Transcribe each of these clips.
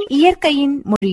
இயற்கையின் மொழி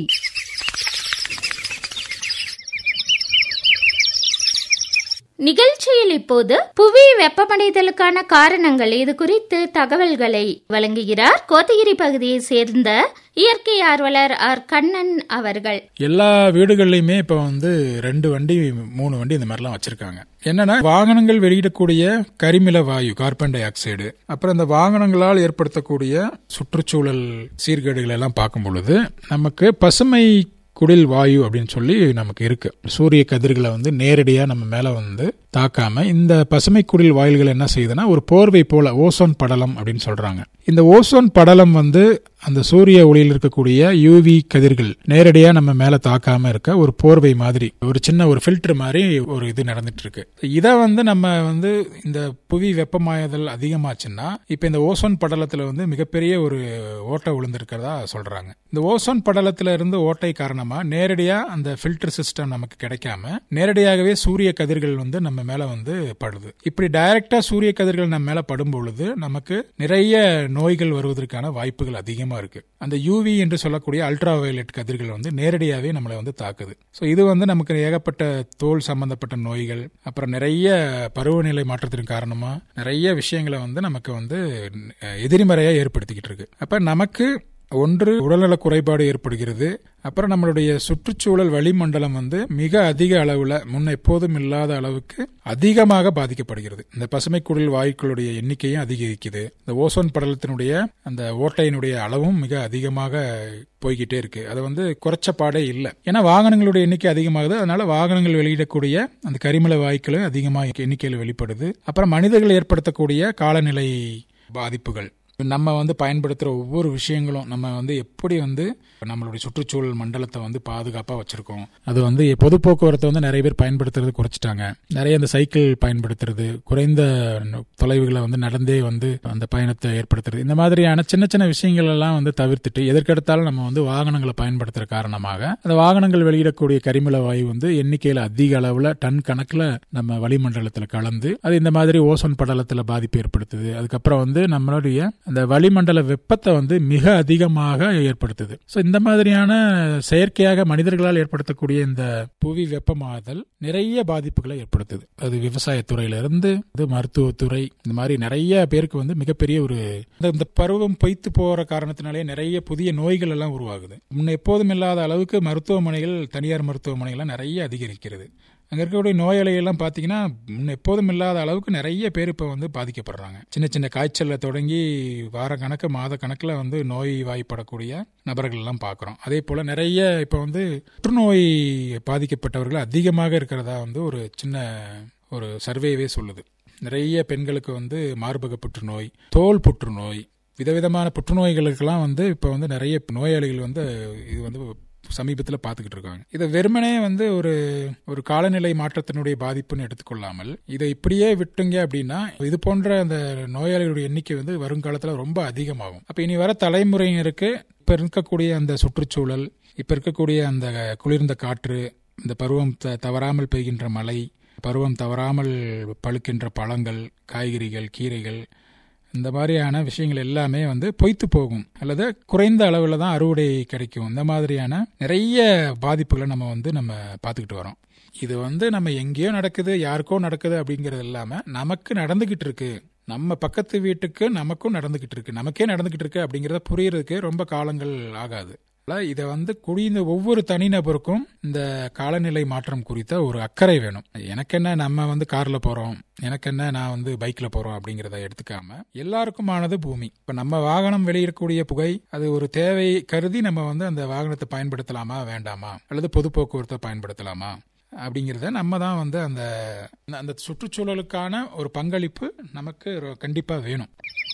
நிகழ்ச்சியில் இப்போது புவி வெப்பமடைதலுக்கான காரணங்கள் இது குறித்து தகவல்களை வழங்குகிறார் கோத்தகிரி பகுதியை சேர்ந்த இயற்கை ஆர்வலர் ஆர் கண்ணன் அவர்கள் எல்லா வீடுகள்லயுமே இப்ப வந்து ரெண்டு வண்டி மூணு வண்டி இந்த மாதிரிலாம் வச்சிருக்காங்க என்னன்னா வாகனங்கள் வெளியிடக்கூடிய கரிமில வாயு கார்பன் டை ஆக்சைடு அப்புறம் இந்த வாகனங்களால் ஏற்படுத்தக்கூடிய சுற்றுச்சூழல் சீர்கேடுகள் எல்லாம் பார்க்கும் பொழுது நமக்கு பசுமை குடில் வாயு அப்படின்னு சொல்லி நமக்கு இருக்கு சூரிய கதிர்களை வந்து நேரடியா நம்ம மேல வந்து தாக்காம இந்த பசுமை குடில் வாயில்கள் என்ன செய்யுதுன்னா ஒரு போர்வை போல ஓசோன் படலம் அப்படின்னு சொல்றாங்க இந்த ஓசோன் படலம் வந்து அந்த சூரிய ஒளியில் இருக்கக்கூடிய யூவி கதிர்கள் நேரடியா நம்ம மேல தாக்காம இருக்க ஒரு போர்வை மாதிரி ஒரு சின்ன ஒரு ஃபில்டர் மாதிரி ஒரு இது நடந்துட்டு இருக்கு இதை வந்து நம்ம வந்து இந்த புவி வெப்பமாயதல் அதிகமாச்சுன்னா இப்ப இந்த ஓசோன் படலத்துல வந்து மிகப்பெரிய ஒரு ஓட்டை விழுந்திருக்கிறதா சொல்றாங்க இந்த ஓசோன் படலத்துல இருந்து ஓட்டை காரணமா நேரடியா அந்த ஃபில்டர் சிஸ்டம் நமக்கு கிடைக்காம நேரடியாகவே சூரிய கதிர்கள் வந்து நம்ம மேல வந்து படுது இப்படி டைரக்டா சூரிய கதிர்கள் நம்ம மேல படும் பொழுது நமக்கு நிறைய நோய்கள் வருவதற்கான வாய்ப்புகள் அதிகமா இருக்கு அந்த யூவி என்று சொல்லக்கூடிய அல்ட்ரா வயலட் கதிர்கள் வந்து நேரடியாவே நம்மளை வந்து தாக்குது ஸோ இது வந்து நமக்கு ஏகப்பட்ட தோல் சம்பந்தப்பட்ட நோய்கள் அப்புறம் நிறைய பருவநிலை மாற்றத்தின் காரணமா நிறைய விஷயங்களை வந்து நமக்கு வந்து எதிர்மறையா ஏற்படுத்திக்கிட்டு இருக்கு அப்ப நமக்கு ஒன்று உடல்நல குறைபாடு ஏற்படுகிறது அப்புறம் நம்மளுடைய சுற்றுச்சூழல் வளிமண்டலம் வந்து மிக அதிக அளவுல முன்ன எப்போதும் இல்லாத அளவுக்கு அதிகமாக பாதிக்கப்படுகிறது இந்த பசுமை குடில் வாயுக்களுடைய எண்ணிக்கையும் அதிகரிக்குது இந்த ஓசோன் படலத்தினுடைய அந்த ஓட்டையினுடைய அளவும் மிக அதிகமாக போய்கிட்டே இருக்கு அது வந்து குறைச்ச பாடே இல்லை ஏன்னா வாகனங்களுடைய எண்ணிக்கை அதிகமாகுது அதனால வாகனங்கள் வெளியிடக்கூடிய அந்த கரிமல வாயுக்களும் அதிகமாக எண்ணிக்கையில் வெளிப்படுது அப்புறம் மனிதர்கள் ஏற்படுத்தக்கூடிய காலநிலை பாதிப்புகள் நம்ம வந்து பயன்படுத்துகிற ஒவ்வொரு விஷயங்களும் நம்ம வந்து எப்படி வந்து நம்மளுடைய சுற்றுச்சூழல் மண்டலத்தை வந்து பாதுகாப்பாக வச்சிருக்கோம் அது வந்து பொது போக்குவரத்தை வந்து நிறைய பேர் பயன்படுத்துறது குறைச்சிட்டாங்க நிறைய இந்த சைக்கிள் பயன்படுத்துறது குறைந்த தொலைவுகளை வந்து நடந்தே வந்து அந்த பயணத்தை ஏற்படுத்துறது இந்த மாதிரியான சின்ன சின்ன விஷயங்கள் எல்லாம் வந்து தவிர்த்துட்டு எதற்கெடுத்தாலும் நம்ம வந்து வாகனங்களை பயன்படுத்துற காரணமாக அந்த வாகனங்கள் வெளியிடக்கூடிய கரிமல வாயு வந்து எண்ணிக்கையில் அதிக அளவில் டன் கணக்கில் நம்ம வளிமண்டலத்தில் கலந்து அது இந்த மாதிரி ஓசோன் படலத்தில் பாதிப்பு ஏற்படுத்துது அதுக்கப்புறம் வந்து நம்மளுடைய அந்த வளிமண்டல வெப்பத்தை வந்து மிக அதிகமாக ஏற்படுத்துது ஸோ இந்த மாதிரியான செயற்கையாக மனிதர்களால் ஏற்படுத்தக்கூடிய இந்த புவி வெப்பமாதல் நிறைய பாதிப்புகளை ஏற்படுத்துது அது விவசாயத்துறையில இருந்து இது மருத்துவத்துறை இந்த மாதிரி நிறைய பேருக்கு வந்து மிகப்பெரிய ஒரு இந்த பருவம் பொய்த்து போற காரணத்தினாலே நிறைய புதிய நோய்கள் எல்லாம் உருவாகுது முன்ன எப்போதும் இல்லாத அளவுக்கு மருத்துவமனைகள் தனியார் மருத்துவமனைகள் நிறைய அதிகரிக்கிறது அங்கே இருக்கக்கூடிய நோயாளிகள்லாம் பார்த்தீங்கன்னா எப்போதும் இல்லாத அளவுக்கு நிறைய பேர் இப்போ வந்து பாதிக்கப்படுறாங்க சின்ன சின்ன காய்ச்சலில் தொடங்கி வார கணக்கு மாத கணக்கில் வந்து நோய் வாய்ப்படக்கூடிய நபர்கள் எல்லாம் பார்க்குறோம் அதே போல் நிறைய இப்போ வந்து புற்றுநோய் பாதிக்கப்பட்டவர்கள் அதிகமாக இருக்கிறதா வந்து ஒரு சின்ன ஒரு சர்வேவே சொல்லுது நிறைய பெண்களுக்கு வந்து மார்பக புற்றுநோய் தோல் புற்றுநோய் விதவிதமான புற்றுநோய்களுக்கெல்லாம் வந்து இப்போ வந்து நிறைய நோயாளிகள் வந்து இது வந்து சமீபத்தில் பார்த்துக்கிட்டு இருக்காங்க இதை வெறுமனே வந்து ஒரு ஒரு காலநிலை மாற்றத்தினுடைய பாதிப்புன்னு எடுத்துக்கொள்ளாமல் இதை இப்படியே விட்டுங்க அப்படின்னா இது போன்ற அந்த நோயாளிகளுடைய எண்ணிக்கை வந்து வருங்காலத்தில் ரொம்ப அதிகமாகும் அப்போ இனி வர தலைமுறையினருக்கு இப்போ இருக்கக்கூடிய அந்த சுற்றுச்சூழல் இப்போ இருக்கக்கூடிய அந்த குளிர்ந்த காற்று இந்த பருவம் தவறாமல் பெய்கின்ற மழை பருவம் தவறாமல் பழுக்கின்ற பழங்கள் காய்கறிகள் கீரைகள் இந்த மாதிரியான விஷயங்கள் எல்லாமே வந்து பொய்த்து போகும் அல்லது குறைந்த அளவில் தான் அறுவடை கிடைக்கும் இந்த மாதிரியான நிறைய பாதிப்புகளை நம்ம வந்து நம்ம பார்த்துக்கிட்டு வரோம் இது வந்து நம்ம எங்கேயோ நடக்குது யாருக்கோ நடக்குது அப்படிங்கிறது இல்லாமல் நமக்கு நடந்துகிட்டு இருக்கு நம்ம பக்கத்து வீட்டுக்கு நமக்கும் நடந்துகிட்டு இருக்கு நமக்கே நடந்துகிட்டு இருக்கு அப்படிங்கிறத புரியறதுக்கு ரொம்ப காலங்கள் ஆகாது இதை வந்து குடிந்த ஒவ்வொரு தனிநபருக்கும் இந்த காலநிலை மாற்றம் குறித்த ஒரு அக்கறை வேணும் எனக்கு என்ன நம்ம வந்து கார்ல போறோம் எனக்கு என்ன நான் வந்து பைக்ல போறோம் அப்படிங்கிறத எடுத்துக்காம எல்லாருக்குமானது பூமி இப்ப நம்ம வாகனம் வெளியிடக்கூடிய புகை அது ஒரு தேவை கருதி நம்ம வந்து அந்த வாகனத்தை பயன்படுத்தலாமா வேண்டாமா அல்லது பொது போக்குவரத்தை பயன்படுத்தலாமா அப்படிங்கிறத நம்ம தான் வந்து அந்த அந்த சுற்றுச்சூழலுக்கான ஒரு பங்களிப்பு நமக்கு கண்டிப்பா வேணும்